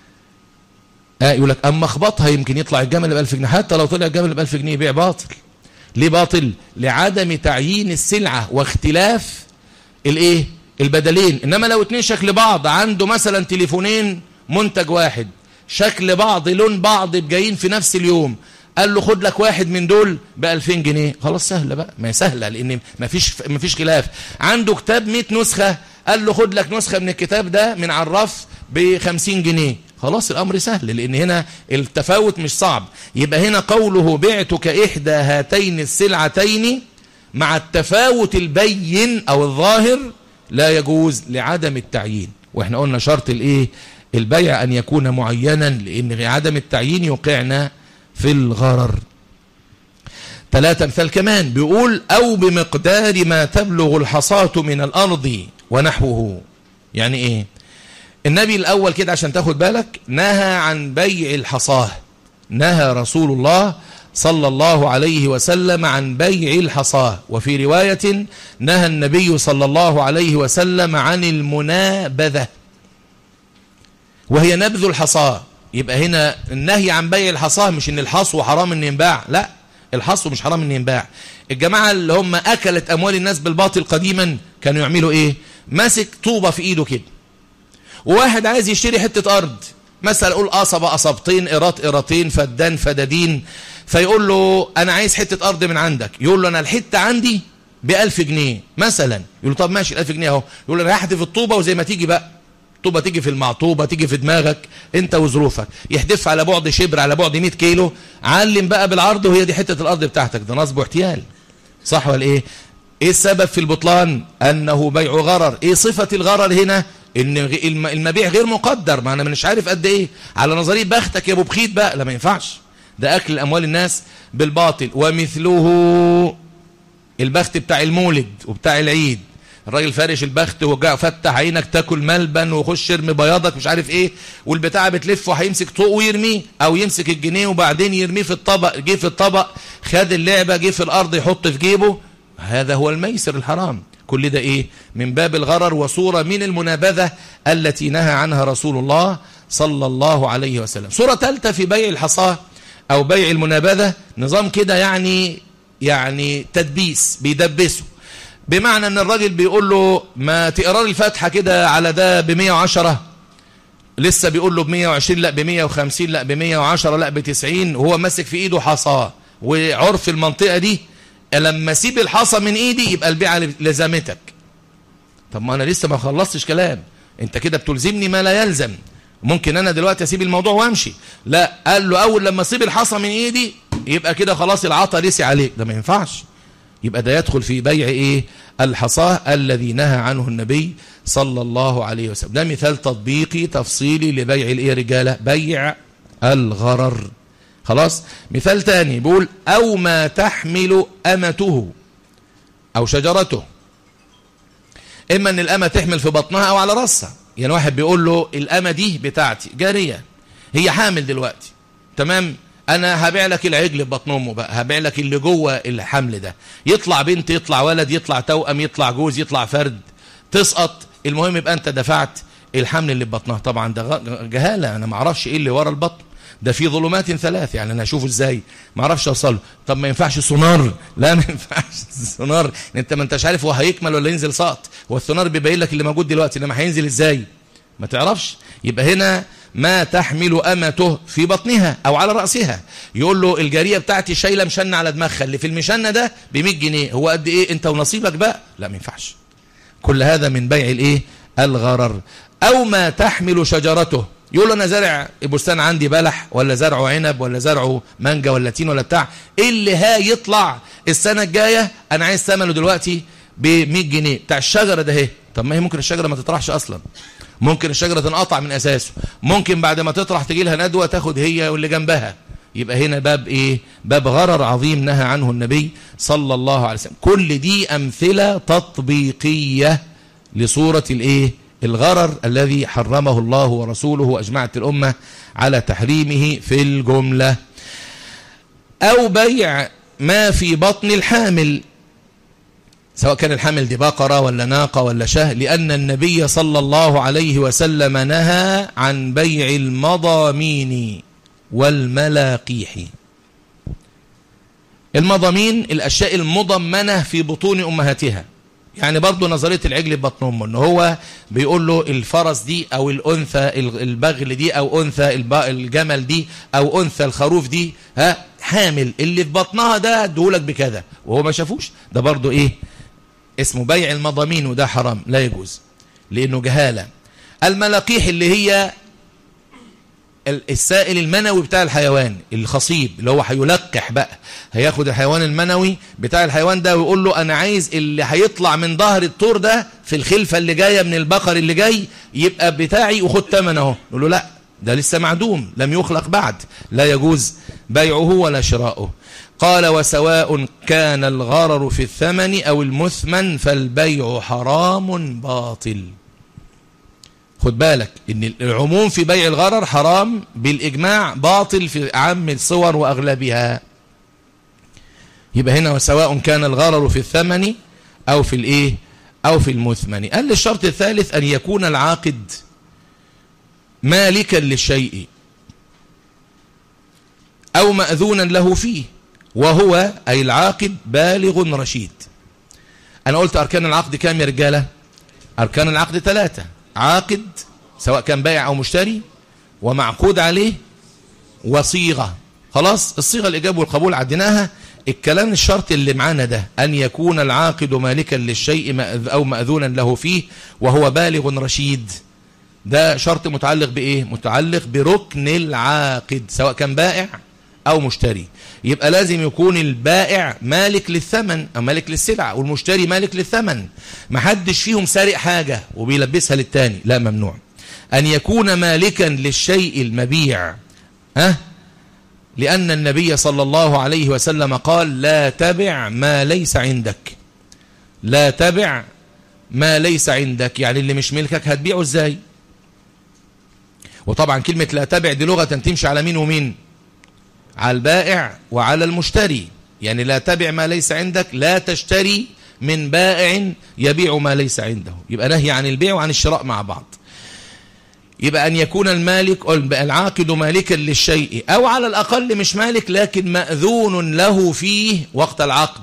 اه يقول لك اما اخبطها يمكن يطلع الجمل بألف جنيه حتى لو طلع الجمل بألف جنيه بيع باطل ليه باطل لعدم تعيين السلعة واختلاف الايه البدلين انما لو اتنين شكل بعض عنده مثلا تليفونين منتج واحد شكل بعض لون بعض جايين في نفس اليوم قال له خد لك واحد من دول ب 2000 جنيه خلاص سهله بقى ما هي سهله لان ما فيش ما فيش خلاف عنده كتاب 100 نسخه قال له خد لك نسخه من الكتاب ده من على الرف ب 50 جنيه خلاص الامر سهل لان هنا التفاوت مش صعب يبقى هنا قوله بعتك احدى هاتين السلعتين مع التفاوت البين او الظاهر لا يجوز لعدم التعيين واحنا قلنا شرط الايه البيع ان يكون معينا لان عدم التعيين يوقعنا في الغرر ثلاثة مثال كمان بيقول او بمقدار ما تبلغ الحصاة من الارض ونحوه يعني ايه النبي الاول كده عشان تاخد بالك نهى عن بيع الحصاه نهى رسول الله صلى الله عليه وسلم عن بيع الحصاه وفي رواية نهى النبي صلى الله عليه وسلم عن المنابذة وهي نبذ الحصاه يبقى هنا النهي عن بيع الحصاه مش ان الحصو حرام ان ينباع لا الحصو مش حرام ان ينباع الجماعة اللي هم اكلت اموال الناس بالباطل قديما كانوا يعملوا ايه ماسك طوبة في ايده كده وواحد عايز يشتري حتة ارض مثلا قول قصبة قصبتين قراط قراطين فدان فدادين فيقول له انا عايز حتة ارض من عندك يقول له انا الحتة عندي بألف جنيه مثلا يقول له طب ماشي الألف جنيه اهو يقول له انا هحذف الطوبة وزي ما تيجي بقى طوبة تيجي في المعطوبة تيجي في دماغك انت وظروفك يحدف على بعد شبر على بعد 100 كيلو علم بقى بالعرض وهي دي حتة الارض بتاعتك ده نصب واحتيال صح ولا ايه ايه السبب في البطلان انه بيع غرر ايه صفة الغرر هنا ان المبيع غير مقدر ما انا مش عارف قد ايه على نظريه بختك يا ابو بخيت بقى لا ما ينفعش ده اكل اموال الناس بالباطل ومثله البخت بتاع المولد وبتاع العيد الراجل فارش البخت وجاء فتح عينك تاكل ملبن وخش ارمي بياضك مش عارف ايه والبتاع بتلف وهيمسك طوق ويرميه او يمسك الجنيه وبعدين يرميه في الطبق جه في الطبق خد اللعبه جه في الارض يحط في جيبه هذا هو الميسر الحرام كل ده ايه من باب الغرر وصورة من المنابذة التي نهى عنها رسول الله صلى الله عليه وسلم صورة ثالثة في بيع الحصاه او بيع المنابذة نظام كده يعني يعني تدبيس بيدبسه بمعنى ان الراجل بيقول له ما تقرار الفاتحة كده على ده ب 110 لسه بيقول له ب 120 لا ب 150 لا ب 110 لا ب 90 وهو ماسك في ايده حصاه وعرف المنطقة دي لما اسيب الحصى من ايدي يبقى البيعه لزمتك طب ما انا لسه ما خلصتش كلام انت كده بتلزمني ما لا يلزم ممكن انا دلوقتي اسيب الموضوع وامشي لا قال له اول لما اسيب الحصى من ايدي يبقى كده خلاص العطا رسي عليك ده ما ينفعش يبقى ده يدخل في بيع ايه الحصاه الذي نهى عنه النبي صلى الله عليه وسلم ده مثال تطبيقي تفصيلي لبيع الايه رجاله بيع الغرر خلاص مثال تاني بيقول أو ما تحمل أمته أو شجرته إما أن الأمة تحمل في بطنها أو على رأسها يعني واحد بيقول له الأمة دي بتاعتي جارية هي حامل دلوقتي تمام أنا هبيع لك العجل في بطن أمه بقى هبيع لك اللي جوه الحمل ده يطلع بنت يطلع ولد يطلع توأم يطلع جوز يطلع فرد تسقط المهم يبقى أنت دفعت الحمل اللي في بطنها طبعا ده جهالة أنا ما اعرفش إيه اللي ورا البطن ده في ظلمات ثلاث يعني انا اشوفه ازاي ما اعرفش اوصل طب ما ينفعش سونار لا ما ينفعش سونار انت ما انتش عارف هو هيكمل ولا ينزل سقط هو السونار بيبين لك اللي موجود دلوقتي انما هينزل ازاي ما تعرفش يبقى هنا ما تحمل امته في بطنها او على راسها يقول له الجاريه بتاعتي شايله مشنه على دماغها اللي في المشنه ده ب 100 جنيه هو قد ايه انت ونصيبك بقى لا ما ينفعش كل هذا من بيع الايه الغرر او ما تحمل شجرته يقول له انا زارع البستان عندي بلح ولا زرعه عنب ولا زرعه مانجا ولا تين ولا بتاع ايه اللي هيطلع السنه الجايه انا عايز ثمنه دلوقتي ب 100 جنيه بتاع الشجره ده اهي طب ما هي ممكن الشجره ما تطرحش اصلا ممكن الشجره تنقطع من اساسه ممكن بعد ما تطرح تجي لها ندوه تاخد هي واللي جنبها يبقى هنا باب ايه باب غرر عظيم نهى عنه النبي صلى الله عليه وسلم كل دي امثله تطبيقيه لصوره الايه الغرر الذي حرمه الله ورسوله وأجمعت الأمة على تحريمه في الجملة أو بيع ما في بطن الحامل سواء كان الحامل دي بقرة ولا ناقة ولا شه لأن النبي صلى الله عليه وسلم نهى عن بيع المضامين والملاقيح المضامين الأشياء المضمنة في بطون أمهاتها يعني برضه نظريه العجل ببطن امه ان هو بيقول له الفرس دي او الانثى البغل دي او انثى الجمل دي او انثى الخروف دي ها حامل اللي في بطنها ده اديهولك بكذا وهو ما شافوش ده برضو ايه اسمه بيع المضامين وده حرام لا يجوز لانه جهاله الملاقيح اللي هي السائل المنوي بتاع الحيوان الخصيب اللي هو هيلقح بقى هياخد الحيوان المنوي بتاع الحيوان ده ويقول له انا عايز اللي هيطلع من ظهر الطور ده في الخلفة اللي جاية من البقر اللي جاي يبقى بتاعي وخد ثمنه اهو يقول له لا ده لسه معدوم لم يخلق بعد لا يجوز بيعه ولا شراؤه قال وسواء كان الغرر في الثمن أو المثمن فالبيع حرام باطل خد بالك ان العموم في بيع الغرر حرام بالإجماع باطل في أعم الصور وأغلبها يبقى هنا وسواء كان الغرر في الثمن أو في الإيه أو في المثمن قال الشرط الثالث أن يكون العاقد مالكا للشيء أو مأذونا له فيه وهو أي العاقد بالغ رشيد أنا قلت أركان العقد كام يا رجالة أركان العقد ثلاثة عاقد سواء كان بائع أو مشتري ومعقود عليه وصيغة خلاص الصيغة الإجابة والقبول عديناها الكلام الشرط اللي معانا ده أن يكون العاقد مالكا للشيء أو مأذونا له فيه وهو بالغ رشيد ده شرط متعلق بإيه متعلق بركن العاقد سواء كان بائع أو مشتري يبقى لازم يكون البائع مالك للثمن أو مالك للسلع والمشتري مالك للثمن محدش فيهم سارق حاجة وبيلبسها للتاني لا ممنوع أن يكون مالكا للشيء المبيع ها لأن النبي صلى الله عليه وسلم قال لا تبع ما ليس عندك لا تبع ما ليس عندك يعني اللي مش ملكك هتبيعه ازاي وطبعا كلمة لا تبع دي لغة تمشي على مين ومين على البائع وعلى المشتري يعني لا تبع ما ليس عندك لا تشتري من بائع يبيع ما ليس عنده يبقى نهي عن البيع وعن الشراء مع بعض يبقى أن يكون المالك العاقد مالكا للشيء أو على الأقل مش مالك لكن مأذون له فيه وقت العقد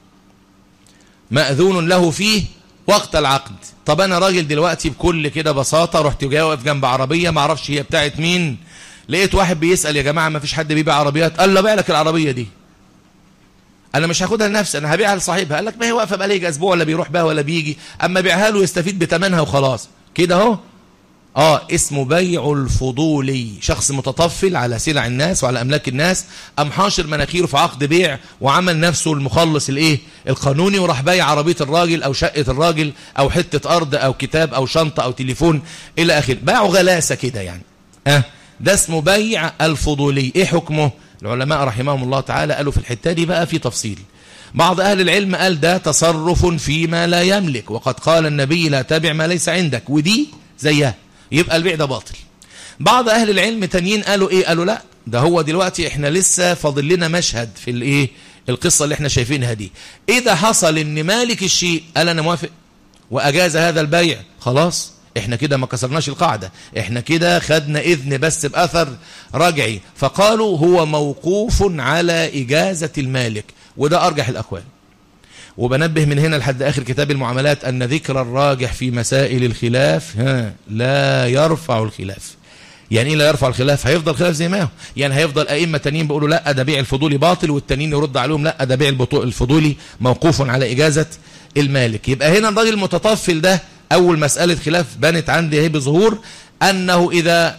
مأذون له فيه وقت العقد طب أنا راجل دلوقتي بكل كده بساطة رحت جاي واقف جنب عربية ما اعرفش هي بتاعت مين لقيت واحد بيسأل يا جماعة ما فيش حد بيبيع عربيات قال له بيع لك العربية دي انا مش هاخدها لنفسي انا هبيعها لصاحبها قال لك ما هي واقفه بقى لي اسبوع ولا بيروح بها ولا بيجي اما بيعها له يستفيد بثمنها وخلاص كده اهو اه اسمه بيع الفضولي شخص متطفل على سلع الناس وعلى املاك الناس ام حاشر مناخيره في عقد بيع وعمل نفسه المخلص الايه القانوني وراح بايع عربيه الراجل او شقه الراجل او حته ارض او كتاب او شنطه او تليفون الى اخره باعوا غلاسه كده يعني اه ده اسمه بيع الفضولي ايه حكمه العلماء رحمهم الله تعالى قالوا في الحته دي بقى في تفصيل بعض أهل العلم قال ده تصرف فيما لا يملك وقد قال النبي لا تبع ما ليس عندك ودي زيها يبقى البيع ده باطل بعض أهل العلم تانيين قالوا إيه قالوا لا ده هو دلوقتي إحنا لسه فاضل لنا مشهد في الإيه القصة اللي إحنا شايفينها دي إذا حصل إن مالك الشيء قال أنا موافق وأجاز هذا البيع خلاص احنا كده ما كسرناش القاعدة احنا كده خدنا اذن بس باثر رجعي فقالوا هو موقوف على اجازة المالك وده ارجح الاقوال وبنبه من هنا لحد اخر كتاب المعاملات ان ذكر الراجح في مسائل الخلاف ها لا يرفع الخلاف يعني ايه لا يرفع الخلاف هيفضل خلاف زي ما هو يعني هيفضل ائمه تانيين بيقولوا لا ده بيع الفضولي باطل والتانيين يرد عليهم لا ده بيع الفضولي موقوف على اجازه المالك يبقى هنا الراجل المتطفل ده أول مسألة خلاف بنت عندي هي بظهور أنه إذا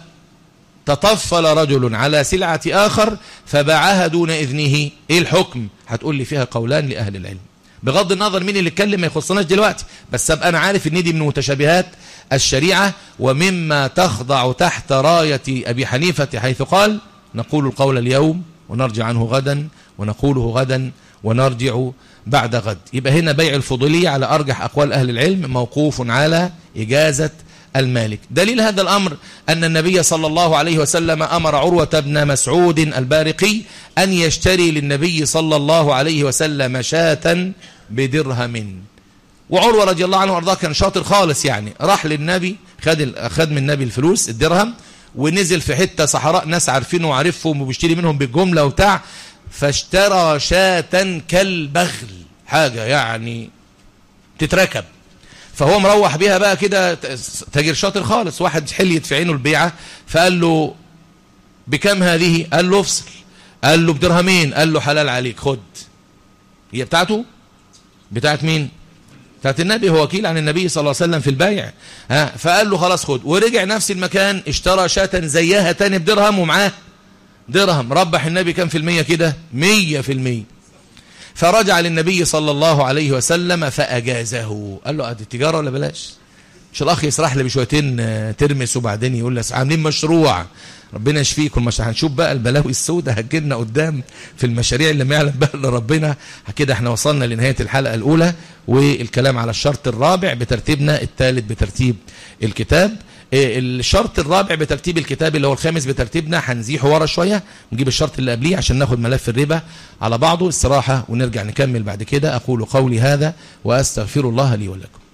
تطفل رجل على سلعة آخر فباعها دون إذنه إيه الحكم هتقول لي فيها قولان لأهل العلم بغض النظر مين اللي اتكلم ما يخصناش دلوقتي بس أبقى أنا عارف إن دي من متشابهات الشريعة ومما تخضع تحت راية أبي حنيفة حيث قال نقول القول اليوم ونرجع عنه غدا ونقوله غدا ونرجع بعد غد يبقى هنا بيع الفضولية على أرجح أقوال أهل العلم موقوف على إجازة المالك دليل هذا الأمر أن النبي صلى الله عليه وسلم أمر عروة بن مسعود البارقي أن يشتري للنبي صلى الله عليه وسلم شاة بدرهم وعروة رضي الله عنه وارضاه كان شاطر خالص يعني راح للنبي خد خد من النبي الفلوس الدرهم ونزل في حتة صحراء ناس عارفينه وعارفهم وبيشتري منهم بالجملة وبتاع فاشترى شاة كالبغل حاجة يعني تتركب فهو مروح بيها بقى كده تاجر شاطر خالص واحد حليت في عينه البيعة فقال له بكم هذه قال له افصل قال له بدرهمين قال له حلال عليك خد هي بتاعته بتاعت مين بتاعت النبي هو وكيل عن النبي صلى الله عليه وسلم في البيع ها فقال له خلاص خد ورجع نفس المكان اشترى شاة زيها تاني بدرهم ومعاه درهم ربح النبي كم في المية كده مية في المية فرجع للنبي صلى الله عليه وسلم فأجازه قال له ادي التجارة ولا بلاش مش الأخ يسرح لي بشويتين ترمس وبعدين يقول لس عاملين مشروع ربنا يشفيكم مش هنشوف بقى البلاوي السوداء هتجيلنا قدام في المشاريع اللي ما يعلم بها الا ربنا كده احنا وصلنا لنهاية الحلقة الأولى والكلام على الشرط الرابع بترتيبنا الثالث بترتيب الكتاب الشرط الرابع بترتيب الكتاب اللي هو الخامس بترتيبنا هنزيحه ورا شوية نجيب الشرط اللي قبليه عشان ناخد ملف الربا على بعضه استراحة ونرجع نكمل بعد كده أقول قولي هذا وأستغفر الله لي ولكم